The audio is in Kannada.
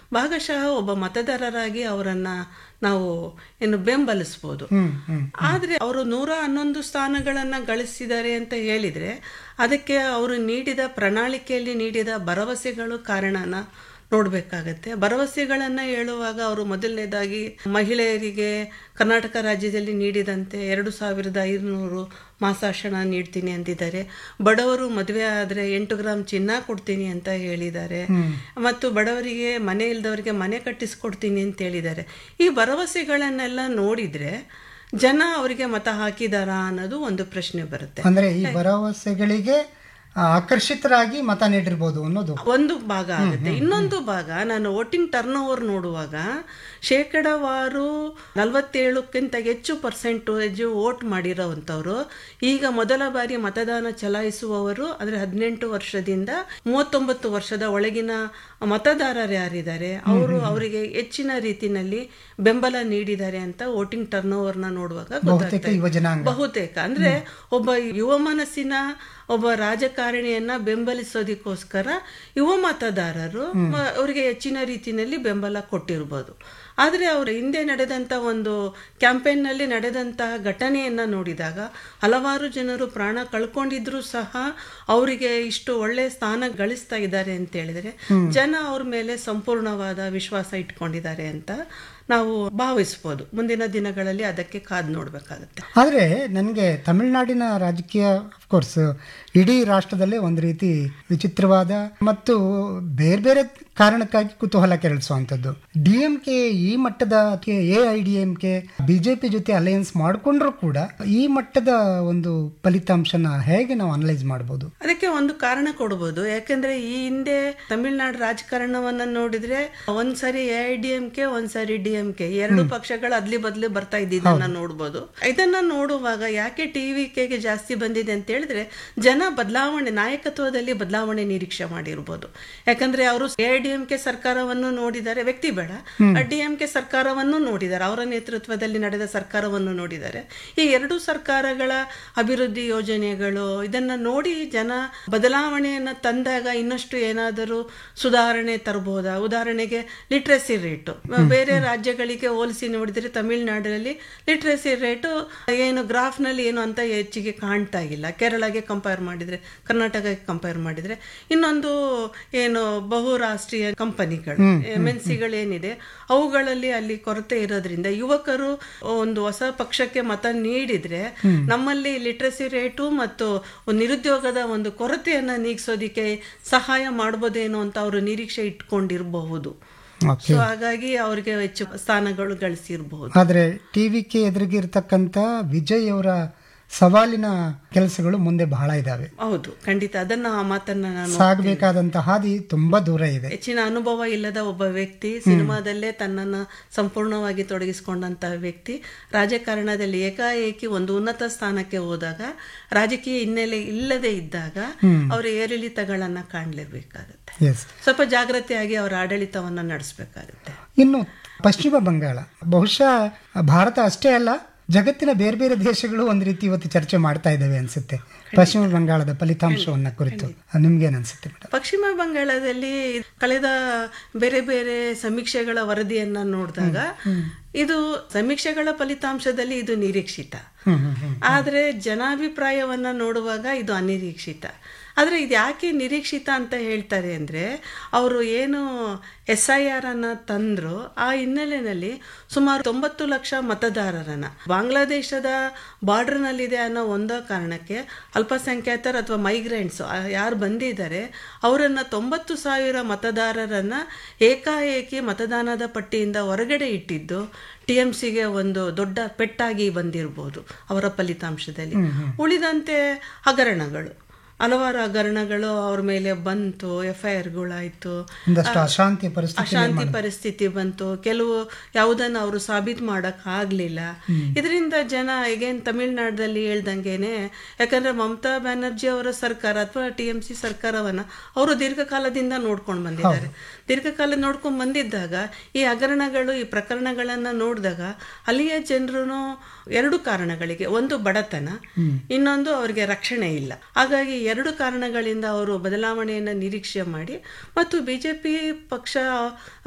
ಭಾಗಶಃ ಒಬ್ಬ ಮತದಾರರಾಗಿ ಅವರನ್ನ ನಾವು ಏನು ಬೆಂಬಲಿಸ್ಬೋದು ಹ್ಮ್ ಹ್ಮ್ ಆದ್ರೆ ಅವರು ನೂರ ಹನ್ನೊಂದು ಸ್ಥಾನಗಳನ್ನ ಗಳಿಸಿದ್ದಾರೆ ಅಂತ ಹೇಳಿದ್ರೆ ಅದಕ್ಕೆ ಅವರು ನೀಡಿದ ಪ್ರಣಾಳಿಕೆಯಲ್ಲಿ ನೀಡಿದ ಭರವಸೆಗಳು ಕಾರಣನ ನೋಡ್ಬೇಕಾಗತ್ತೆ ಭರವಸೆಗಳನ್ನ ಹೇಳುವಾಗ ಅವರು ಮೊದಲನೇದಾಗಿ ಮಹಿಳೆಯರಿಗೆ ಕರ್ನಾಟಕ ರಾಜ್ಯದಲ್ಲಿ ನೀಡಿದಂತೆ ಎರಡು ಸಾವಿರದ ಐದುನೂರು ಮಾಸಾಶನ ನೀಡ್ತೀನಿ ಅಂದಿದ್ದಾರೆ ಬಡವರು ಮದುವೆ ಆದ್ರೆ ಎಂಟು ಗ್ರಾಮ್ ಚಿನ್ನ ಕೊಡ್ತೀನಿ ಅಂತ ಹೇಳಿದ್ದಾರೆ ಮತ್ತು ಬಡವರಿಗೆ ಮನೆ ಇಲ್ದವರಿಗೆ ಮನೆ ಕಟ್ಟಿಸ್ಕೊಡ್ತೀನಿ ಅಂತ ಹೇಳಿದ್ದಾರೆ ಈ ಭರವಸೆಗಳನ್ನೆಲ್ಲ ನೋಡಿದ್ರೆ ಜನ ಅವರಿಗೆ ಮತ ಹಾಕಿದಾರಾ ಅನ್ನೋದು ಒಂದು ಪ್ರಶ್ನೆ ಬರುತ್ತೆ ಅಂದ್ರೆ ಈ ಭರವಸೆಗಳಿಗೆ ಆ, ಆಕರ್ಷಿತರಾಗಿ ಮತ ನೀಡಿರ್ಬೋದು ಅನ್ನೋದು ಒಂದು ಭಾಗ ಆಗುತ್ತೆ ಇನ್ನೊಂದು ಭಾಗ ನಾನು ವೋಟಿಂಗ್ ಟರ್ನ್ ಓವರ್ ನೋಡುವಾಗ ಶೇಕಡವಾರು ನಲವತ್ತೇಳಕ್ಕಿಂತ ಹೆಚ್ಚು ಪರ್ಸೆಂಟೇಜ್ ವೋಟ್ ಮಾಡಿರೋವಂಥವ್ರು ಈಗ ಮೊದಲ ಬಾರಿ ಮತದಾನ ಚಲಾಯಿಸುವವರು ಅಂದ್ರೆ ಹದಿನೆಂಟು ವರ್ಷದಿಂದ ಮೂವತ್ತೊಂಬತ್ತು ವರ್ಷದ ಒಳಗಿನ ಮತದಾರರು ಯಾರಿದ್ದಾರೆ ಅವರು ಅವರಿಗೆ ಹೆಚ್ಚಿನ ರೀತಿನಲ್ಲಿ ಬೆಂಬಲ ನೀಡಿದ್ದಾರೆ ಅಂತ ವೋಟಿಂಗ್ ಟರ್ನ್ ಓವರ್ನ ನೋಡುವಾಗ ಬಹುತೇಕ ಗೊತ್ತಾಗ್ತದೆ ಯುವ ಜನಾಂಗ ಬಹುತೇಕ ಅಂದ್ರೆ ಒಬ್ಬ ಯುವ ಮನಸ್ಸಿನ ಒಬ್ಬ ರಾಜಕಾರಣಿಯನ್ನ ಬೆಂಬಲಿಸೋದಕ್ಕೋಸ್ಕರ ಯುವ ಮತದಾರರು ಮ- ಅವರಿಗೆ ಹೆಚ್ಚಿನ ರೀತಿಯಲ್ಲಿ ಬೆಂಬಲ ಕೊಟ್ಟಿರ್ಬೋದು ಆದ್ರೆ ಅವರ ಹಿಂದೆ ನಡೆದಂತ ಒಂದು ಕ್ಯಾಂಪೇನ್ ನಲ್ಲಿ ನಡೆದಂತಹ ಘಟನೆಯನ್ನ ನೋಡಿದಾಗ ಹಲವಾರು ಜನರು ಪ್ರಾಣ ಕಳ್ಕೊಂಡಿದ್ರು ಸಹ ಅವರಿಗೆ ಇಷ್ಟು ಒಳ್ಳೆ ಸ್ಥಾನ ಗಳಿಸ್ತಾ ಇದ್ದಾರೆ ಅಂತ ಹೇಳಿದ್ರೆ ಜನ ಅವ್ರ ಮೇಲೆ ಸಂಪೂರ್ಣವಾದ ವಿಶ್ವಾಸ ಇಟ್ಕೊಂಡಿದ್ದಾರೆ ಅಂತ ನಾವು ಭಾವಿಸ್ಬೋದು ಮುಂದಿನ ದಿನಗಳಲ್ಲಿ ಅದಕ್ಕೆ ಕಾದು ನೋಡ್ಬೇಕಾಗತ್ತೆ ಆದರೆ ನನಗೆ ತಮಿಳುನಾಡಿನ ರಾಜಕೀಯ ಅಫ್ಕೋರ್ಸ್ ಇಡೀ ರಾಷ್ಟ್ರದಲ್ಲೇ ಒಂದು ರೀತಿ ವಿಚಿತ್ರವಾದ ಮತ್ತು ಬೇರೆ ಬೇರೆ ಕಾರಣಕ್ಕಾಗಿ ಕುತೂಹಲ ಕೆರಳಿಸುವಂಥದ್ದು ಡಿ ಎಂ ಕೆ ಈ ಮಟ್ಟದ A I D M K BJP ಜೊತೆ ಅಲಯನ್ಸ್ ಮಾಡಿಕೊಂಡ್ರೂ ಕೂಡ ಈ ಮಟ್ಟದ ಒಂದು ಫಲಿತಾಂಶನ ಹೇಗೆ ನಾವು ಅನಲೈಸ್ ಮಾಡ್ಬೋದು ಅದಕ್ಕೆ ಒಂದು ಕಾರಣ ಕೊಡ್ಬೋದು ಯಾಕಂದ್ರೆ ಈ ಹಿಂದೆ ತಮಿಳುನಾಡು ರಾಜಕಾರಣವನ್ನ ನೋಡಿದ್ರೆ ಒಂದ್ಸರಿ A I D M K ಒಂದ್ಸರಿ ಡಿ ಎಂ ಕೆ ಎರಡು ಪಕ್ಷಗಳು ಅದ್ಲಿ ಬದ್ಲಿ ಬರ್ತಾ ಇದ್ದಿದ್ದನ್ನ ನೋಡ್ಬೋದು ಇದನ್ನ ನೋಡುವಾಗ ಯಾಕೆ ಟಿವಿ ಕೆಗೆ ಜಾಸ್ತಿ ಬಂದಿದೆ ಅಂತ ಹೇಳಿದ್ರೆ ಜನ ಬದಲಾವಣೆ ನಾಯಕತ್ವದಲ್ಲಿ ಬದಲಾವಣೆ ನಿರೀಕ್ಷೆ ಮಾಡಿರ್ಬೋದು ಯಾಕಂದ್ರೆ ಅವರು ಎ ಡಿ ಎಂ ಕೆ ಸರ್ಕಾರವನ್ನು ನೋಡಿದ್ದಾರೆ ವ್ಯಕ್ತಿ ಬೇಡ ಡಿ ಎಂ ಕೆ ಸರ್ಕಾರವನ್ನು ನೋಡಿದ್ದಾರೆ ಅವರ ನೇತೃತ್ವದಲ್ಲಿ ನಡೆದ ಸರ್ಕಾರವನ್ನು ನೋಡಿದ್ದಾರೆ ಈ ಎರಡು ಸರ್ಕಾರಗಳ ಅಭಿವೃದ್ಧಿ ಯೋಜನೆಗಳು ಇದನ್ನ ನೋಡಿ ಜನ ಬದಲಾವಣೆಯನ್ನ ತಂದಾಗ ಇನ್ನಷ್ಟು ಏನಾದರೂ ಸುಧಾರಣೆ ತರಬಹುದಾ ಉದಾಹರಣೆಗೆ ಲಿಟ್ರಸಿ ರೇಟು ಬೇರೆ ರಾಜ್ಯಗಳಿಗೆ ಹೋಲಿಸಿ ನೋಡಿದ್ರೆ ತಮಿಳುನಾಡಿನಲ್ಲಿ ಲಿಟ್ರಸಿ ರೇಟು ಏನು ಗ್ರಾಫ್ನಲ್ಲಿ ಏನು ಅಂತ ಹೆಚ್ಚಿಗೆ ಕಾಣ್ತಾ ಇಲ್ಲ ಕೇರಳಗೆ ಕಂಪೇರ್ ಮಾಡಿದ್ರೆ ಕರ್ನಾಟಕಕ್ಕೆ ಕಂಪೇರ್ ಮಾಡಿದ್ರೆ ಇನ್ನೊಂದು ಏನು ಬಹುರಾಷ್ಟ್ರೀಯ ಕಂಪನಿಗಳು ಎಮ್ ಎನ್ ಸಿಗಳೇನಿದೆ ಅವುಗಳಲ್ಲಿ ಅಲ್ಲಿ ಕೊರತೆ ಇರೋದ್ರಿಂದ ಯುವಕರು ಒಂದು ಹೊಸ ಪಕ್ಷಕ್ಕೆ ಮತ ನೀಡಿದ್ರೆ ನಮ್ಮಲ್ಲಿ ಲಿಟ್ರಸಿ ರೇಟು ಮತ್ತು ನಿರುದ್ಯೋಗದ ಒಂದು ಕೊರತೆಯನ್ನ ನೀಗಿಸೋದಿಕ್ಕೆ ಸಹಾಯ ಮಾಡ್ಬೋದೇನೋ ಅಂತ ಅವರು ನಿರೀಕ್ಷೆ ಇಟ್ಕೊಂಡಿರಬಹುದು ಓಕೆ ಸೊ ಹಾಗಾಗಿ ಅವ್ರಿಗೆ ಹೆಚ್ಚು ಸ್ಥಾನಗಳು ಗಳಿಸಿರಬಹುದು ಆದರೆ ಟಿ ವಿ ಕೆ ಎದುರಿಗೆ ಇರ್ತಕ್ಕಂಥ ವಿಜಯ್ ಅವರ ಸವಾಲಿನ ಕೆಲಸಗಳು ಮುಂದೆ ಬಹಳ ಇದ್ದಾವೆ ಹೌದು ಖಂಡಿತ ಅದನ್ನ ಆ ಮಾತನ್ನ ನಾನು ಸಾಗಬೇಕಾದಂತ ಹಾದಿ ತುಂಬಾ ದೂರ ಇದೆ ಹೆಚ್ಚಿನ ಅನುಭವ ಇಲ್ಲದ ಒಬ್ಬ ವ್ಯಕ್ತಿ ಸಿನಿಮಾದಲ್ಲೇ ತನ್ನನ್ನು ಸಂಪೂರ್ಣವಾಗಿ ತೊಡಗಿಸಿಕೊಂಡಂತಹ ವ್ಯಕ್ತಿ ರಾಜಕಾರಣದಲ್ಲಿ ಏಕಾಏಕಿ ಒಂದು ಉನ್ನತ ಸ್ಥಾನಕ್ಕೆ ಹೋದಾಗ ರಾಜಕೀಯ ಹಿನ್ನೆಲೆ ಇಲ್ಲದೆ ಇದ್ದಾಗ ಅವರ ಏರಿಳಿತಗಳನ್ನ ಕಾಣಲೇಬೇಕಾಗುತ್ತೆ ಎಸ್ ಸ್ವಲ್ಪ ಜಾಗ್ರತೆಯಾಗಿ ಅವರ ಆಡಳಿತವನ್ನ ನಡೆಸಬೇಕಾಗುತ್ತೆ ಇನ್ನು ಪಶ್ಚಿಮ ಬಂಗಾಳ ಬಹುಶಃ ಭಾರತ ಅಷ್ಟೇ ಅಲ್ಲ ಜಗತ್ತಿನ ಬೇರೆ ಬೇರೆ ದೇಶಗಳು ಒಂದು ರೀತಿ ಇವತ್ತು ಚರ್ಚೆ ಮಾಡ್ತಾ ಇದ್ದಾವೆ ಅನ್ಸುತ್ತೆ ಪಶ್ಚಿಮ ಬಂಗಾಳದ ಫಲಿತಾಂಶವನ್ನ ಕುರಿತು ನಿಮ್ಗೇನ್ ಅನ್ಸುತ್ತೆ ಮೇಡಮ್ ಪಶ್ಚಿಮ ಬಂಗಾಳದಲ್ಲಿ ಕಳೆದ ಬೇರೆ ಬೇರೆ ಸಮೀಕ್ಷೆಗಳ ವರದಿಯನ್ನ ನೋಡಿದಾಗ ಇದು ಸಮೀಕ್ಷೆಗಳ ಫಲಿತಾಂಶದಲ್ಲಿ ಇದು ನಿರೀಕ್ಷಿತ ಹ್ಮ್ ಹ್ಮ್ ಹ್ಮ್ ಆದ್ರೆ ಜನಾಭಿಪ್ರಾಯವನ್ನ ನೋಡುವಾಗ ಇದು ಅನಿರೀಕ್ಷಿತ ಆದ್ರೆ ಇದು ಯಾಕೆ ನಿರೀಕ್ಷಿತ ಅಂತ ಹೇಳ್ತಾರೆ ಅಂದ್ರೆ ಅವರು ಏನು ಎಸ್ ಐ ಆರ್ ಅನ್ನ ತಂದ್ರು ಆ ಹಿನ್ನೆಲೆಯಲ್ಲಿ ಸುಮಾರು ತೊಂಬತ್ತು ಲಕ್ಷ ಮತದಾರರನ್ನ ಬಾಂಗ್ಲಾದೇಶದ ಬಾರ್ಡರ್ ನಲ್ಲಿದೆ ಅನ್ನೋ ಒಂದೋ ಕಾರಣಕ್ಕೆ ಅಲ್ಪಸಂಖ್ಯಾತರು ಅಥವಾ ಮೈಗ್ರೆಂಟ್ಸ್ ಯಾರು ಬಂದಿದ್ದಾರೆ ಅವರನ್ನ ತೊಂಬತ್ತು ಸಾವಿರ ಮತದಾರರನ್ನ ಏಕಾಏಕಿ ಮತದಾನದ ಪಟ್ಟಿಯಿಂದ ಹೊರಗಡೆ ಇಟ್ಟಿದ್ದು ಟಿ ಎಂ ಸಿಗೆ ಒಂದು ದೊಡ್ಡ ಪೆಟ್ಟಾಗಿ ಬಂದಿರಬಹುದು ಅವರ ಫಲಿತಾಂಶದಲ್ಲಿ ಉಳಿದಂತೆ ಹಗರಣಗಳು ಹಲವಾರು ಹಗರಣಗಳು ಅವ್ರ ಮೇಲೆ ಬಂತು ಎಫ್ ಐ ಆರ್ಗಳಾಯ್ತು ಒಂದಷ್ಟು ಅಶಾಂತಿಯ ಪರಿಸ್ಥಿತಿ ಅಶಾಂತಿ ಪರಿಸ್ಥಿತಿ ಬಂತು ಕೆಲವು ಯಾವುದನ್ನ ಅವರು ಸಾಬೀತು ಮಾಡಕ್ ಆಗ್ಲಿಲ್ಲ ಇದರಿಂದ ಜನ ಈಗೇನ್ ತಮಿಳ್ನಾಡಲ್ಲಿ ಹೇಳ್ದಂಗೆನೆ ಯಾಕಂದ್ರೆ ಮಮತಾ ಬ್ಯಾನರ್ಜಿ ಅವರ ಸರ್ಕಾರ ಅಥವಾ ಟಿ ಎಂ ಸಿ ಸರ್ಕಾರವನ್ನ ಅವರು ದೀರ್ಘಕಾಲದಿಂದ ನೋಡ್ಕೊಂಡು ಬಂದಿದ್ದಾರೆ ದೀರ್ಘಕಾಲ ನೋಡ್ಕೊಂಡು ಬಂದಿದ್ದಾಗ ಈ ಹಗರಣಗಳು ಈ ಪ್ರಕರಣಗಳನ್ನ ನೋಡಿದಾಗ ಅಲ್ಲಿಯ ಜನರು ಎರಡು ಕಾರಣಗಳಿಗೆ ಒಂದು ಬಡತನ ಇನ್ನೊಂದು ಅವರಿಗೆ ರಕ್ಷಣೆ ಇಲ್ಲ ಹಾಗಾಗಿ ಎರಡು ಕಾರಣಗಳಿಂದ ಅವರು ಬದಲಾವಣೆಯನ್ನ ನಿರೀಕ್ಷೆ ಮಾಡಿ ಮತ್ತು ಬಿಜೆಪಿ ಪಕ್ಷ